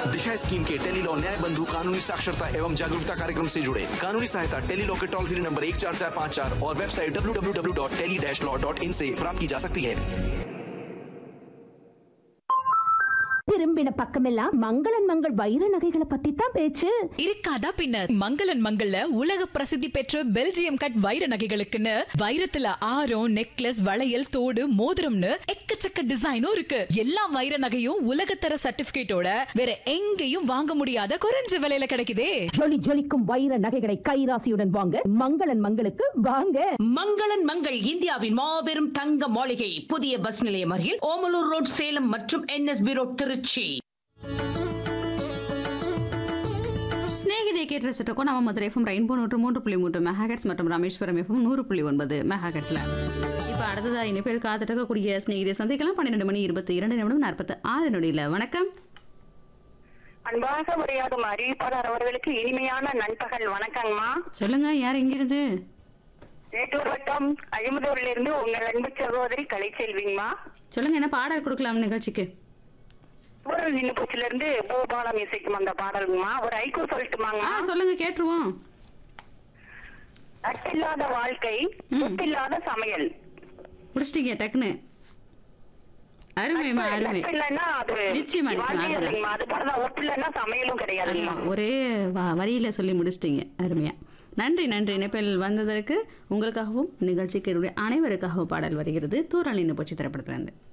दिशा scheme के Tele-Law न्याय बंधु कानूनी साक्षरता एवं जागरूकता कार्यक्रम से जुड़े कानूनी सहायता टेलीलॉ के टोल फ्री नंबर एक चार चार पाँच चार और website W W W dot tele dash law dot in से प्राप्त की जा सकती है திரும்பின பக்கமெல்லாம் மங்களன் மங்கள் வைர நகைகளை பத்தி தான் பேச்சு இருக்காதா பின்ன மங்களன் மங்கள்ல உலக பிரசித்தி பெற்ற பெல்ஜியம் கட் வைர நகைகளுக்குன்னு வைரத்துல ஆரம் நெக்லஸ் வளையல் தோடு மோதிரம்னு எக்கச்சக்க டிசைனும் இருக்கு எல்லா வைர நகையும் உலகத்தர சர்டிபிகேட்டோட வேற எங்கேயும் வாங்க முடியாத குறைஞ்ச விலையில கிடைக்குதே ஜொலி ஜொலிக்கும் வைர நகைகளை கைராசியுடன் வாங்க மங்களன் மங்களுக்கு வாங்க மங்களன் மங்கள் இந்தியாவின் மாபெரும் தங்க மாளிகை புதிய பஸ் நிலையம் அருகில் ஓமலூர் ரோட் சேலம் மற்றும் என்எஸ்பி ரோட் திருச்சி ಸ್ನೇಹಿತೆ ಕೇಟ್ ರಸಿಟಕ್ಕೂ ನಮ್ಮ ಮಧುரை ಎಫ್ಎಂ ರೈನ್ಬೋ நூற்று மூன்று புள்ளி மூன்று மெகாஹெட்ஸ் மற்றும் ராமேஸ்வரம் எஃப்எம் நூறு புள்ளி ஒன்பது மெகாஹெட்ஸ்ல இப்போ அடுத்ததா இனி பேர் காத்துட்டு இருக்கக்கூடிய ஸ்நேகிதை சந்திக்கலாம் பன்னிரெண்டு மணி இருபத்தி இரண்டு நிமிடம் நாற்பத்தி ஆறு நொடியில் வணக்கம் அன்பாக உரையாடும் அறிவிப்பாளர் அவர்களுக்கு இனிமையான நண்பகல் வணக்கங்கம்மா சொல்லுங்க யார் எங்கிருந்து மேட்டூர் வட்டம் அழிமுதூர்ல இருந்து உங்கள் அன்பு சகோதரி கலைச்செல்விங்கம்மா சொல்லுங்க என்ன பாடல் கொடுக்கலாம் நிகழ்ச்சிக்கு ஊரல் நின்று பூச்சில இருந்து பூபாலம் இசைக்கும் அந்த பாடலுங்கம்மா ஒரு ஐக்கூ ஆ சொல்லட்டுமாங்கம்மா சொல்லுங்க கேட்டுருவோம் நட்டில்லாத வாழ்க்கை உப்பில்லாத சமையல் முடிச்சிட்டீங்க டக்குன்னு அருமைமா அருமை நட்பு இல்லைன்னா அது நிச்சயமா, நிச்சயமா, வாழ்க்கையே அதெல்லாம். இல்லைங்கம்மா அது போலதான் உப்பு இல்லைன்னா சமையலும் கிடையாதுங்கம்மா ஆமா, ஒரே வ- வரியில சொல்லி முடிச்சிட்டீங்க அருமையா நன்றி நன்றி இணைப்பில் வந்ததற்கு உங்களுக்காகவும் நிகழ்ச்சிக்கு என்னுடைய அனைவருக்காகவும் பாடல் வருகிறது தூரல் நின்று போச்சு திரைப்படத்திலிருந்து